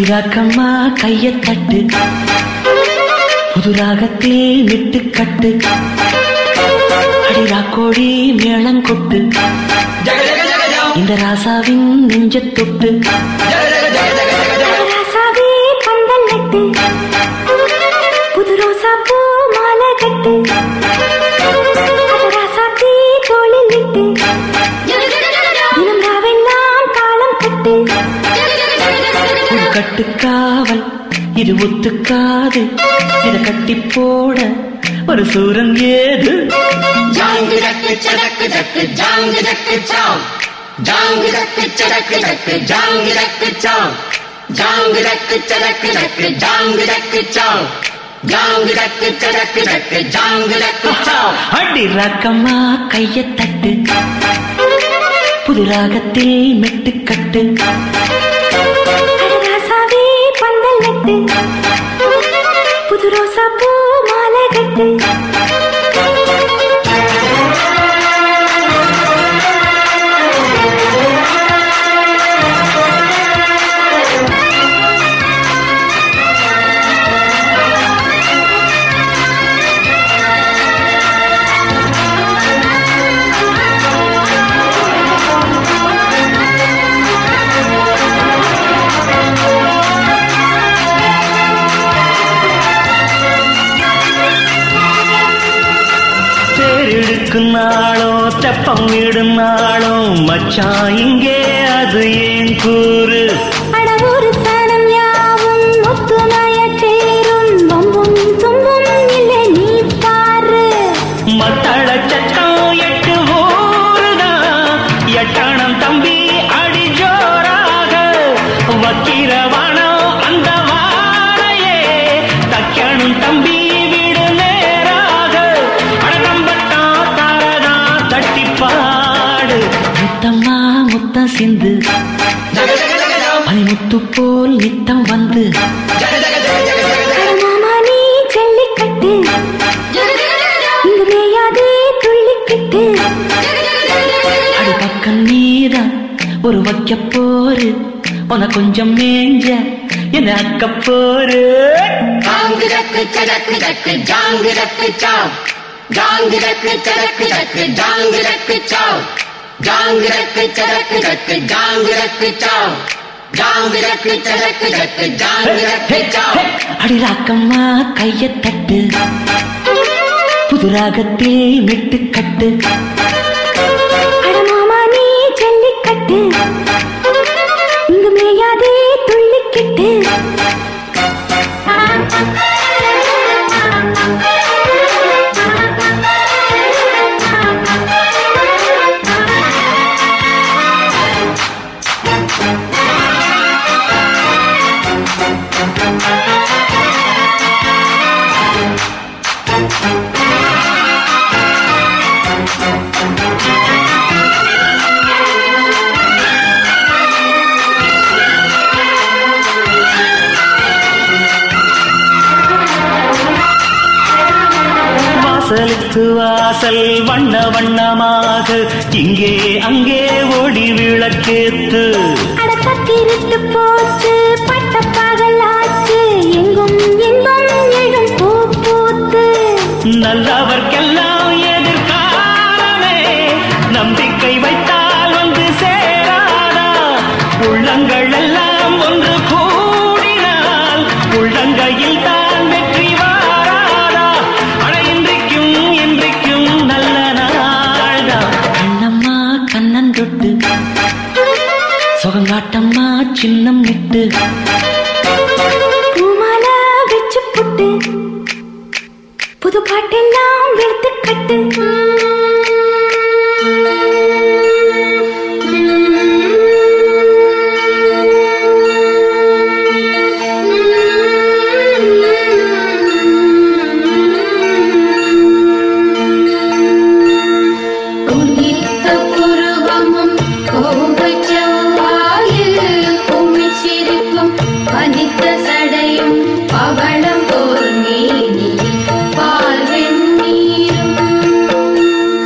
அடிராக்கம்மா கைய தட்டு புது ராகத்தில் விட்டு கட்டு அடிராக்கோழி மேளம் கொட்டு இந்த ராசாவின் நெஞ்ச தொட்டு ராசாவே பந்தல் நட்டு புது ரோசா பூ மாலை கட்டு அது ராசாத்தி தோளில் விட்டு தினம் ராவெல்லாம் தாளம் கட்டு ஒரு கட்டுக்காவல் இது ஒத்துக்காது இத கட்டி போட ஒரு சூரன் ஏது ஜாங்கு டக்கு சடக்கு டக்கு ஜாங்கு டக்கு சாம் ஜாங்கு டக்கு சடக்கு டக்கு ஜாங்கு டக்கு சாம் ஜாங்கு டக்கு சடக்கு டக்கு ஜாங்கு டக்கு சாம் ஜாங்கு டக்கு சடக்கு டக்கு ஜாங்கு டக்கு சாம் அடி ராக்கம்மா கைய தட்டு புது ராகத்தில் மெட்டு கட்டு அட ராசாவே பந்தல் நட்டு புது ரோசா பூ மாலை கட்டு தேரெடுக்கும் நாளோ தெப்பம் விடும் நாளோ மச்சான் இங்கே அது ஏன் கூறு அட ஒரு சனம் யாவும் ஒத்துமைய சேரும் வம்பும் தும்பும் இல்லை நீ பாரு மத்தள சட்டம் எட்டு ஊருதான் எட்டணம் தம்பி அடி ஜோராக வக்கிரவானம் அந்த வாழையே தக்கணும் தம்பி விடு நேராக அடம்பட்டா தாரதா தட்டி பாடு முத்தம்மா முத்தம் சிந்து ஜக ஜக ஜக ஜாம் பனிமுத்து போல் நித்தம் வந்து ஜக ஜக ஜக ஜக ஜக ஜக அட மாமா நீ ஜல்லிக்கட்டு ஜக ஜக ஜக ஜாம் இங்கு மேயாதே துள்ளிக்கிட்டு அடி பக்கம் நீதான் ஒரு வைக்க போரு உன கொஞ்சம் மேஞ்ச என்ன அக்க போரு ஜாங்கு டக்கு சடக்கு டக்கு ஜாங்கு டக்கு சாம் ஜாங்கு டக்கு சடக்கு டக்கு ஜாங்கு டக்கு சாம் ஜாங்கு டக்கு சடக்கு டக்கு ஜாங்கு டக்கு சாம் ஜாங்கு டக்கு சடக்கு டக்கு ஜாங்கு டக்கு சாம் அடி ராக்கம்மா கைய தட்டு புது ராகத்தில் மெட்டு கட்டு அட மாமா நீ ஜல்லிக்கட்டு இங்கு மேயாதே துள்ளிக்கிட்டு வாசலுக்கு வாசல் வண்ண வண்ணமாக இங்கே அங்கே ஓடி விளக்கேத்து அட பத்திரிட்டு போச்சு பட்ட பகலாச்சு எங்கும் இன்பம் எழும் பூ பூத்து நல்லவர்க்கெல்லாம் எதிர்காலமே நம்பிக்கை வைத்தால் வந்து சேராதா உள்ளங்கள் எல்லாம் ஒன்று கூடினால் உள்ளங்கையில் தான் வெற்றி வாராதா அட இன்றைக்கும் இன்றைக்கும் நல்ல நாள்தான் கண்ணம்மா கண்ணன் தொட்டு சுகங்காட்டம்மா சின்னம் விட்டு பூமாலா வச்சு புட்டு புது பாட்டெல்லாம் வெளுத்து கட்டு உன்னித்த புருவமும் கோபச் செவ்வாயில் குமிச்சிருக்கும் பனித்த சடையும் பவளம் போல் மேனியில் பால் வெந்நீரும்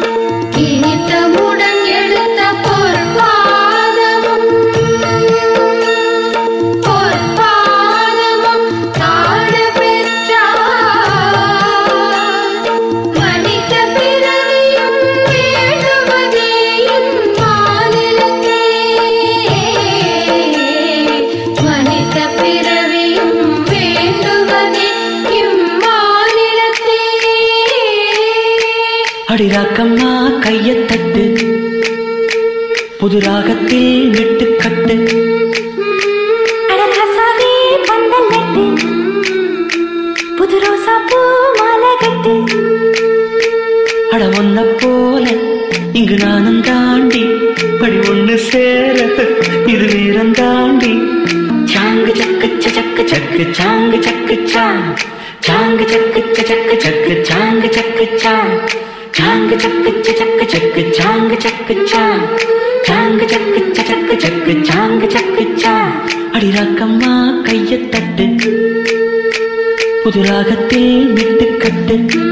அடிராக்கம்மா கைய தட்டு புது ராகத்தில் மெட்டுக்கட்டு அடராசாவே பந்தல் நட்டு புது ரோசா பூ மாலை கட்டு அட ஒன்ன போல இங்கு நானும் தாண்டி படி ஒண்ணு சேர இது வீரம் தாண்டி சாங்கு சக்கு சக்கு சக்கு சாங்கு சக்கு சாங் சாங்கு சக்கு சக்கு சக்கு சாங்கு சக்கு சாங் சாங்கு சக்கு சக்கு சக்கு சாங்கு சக்கு சாங் சாங்கு சக்கு சக்கு சக்கு சாங்கு சக்கு சாங் அடி ராக்கம்மா கைய தட்டு புது ராகத்தில் விட்டு கட்டு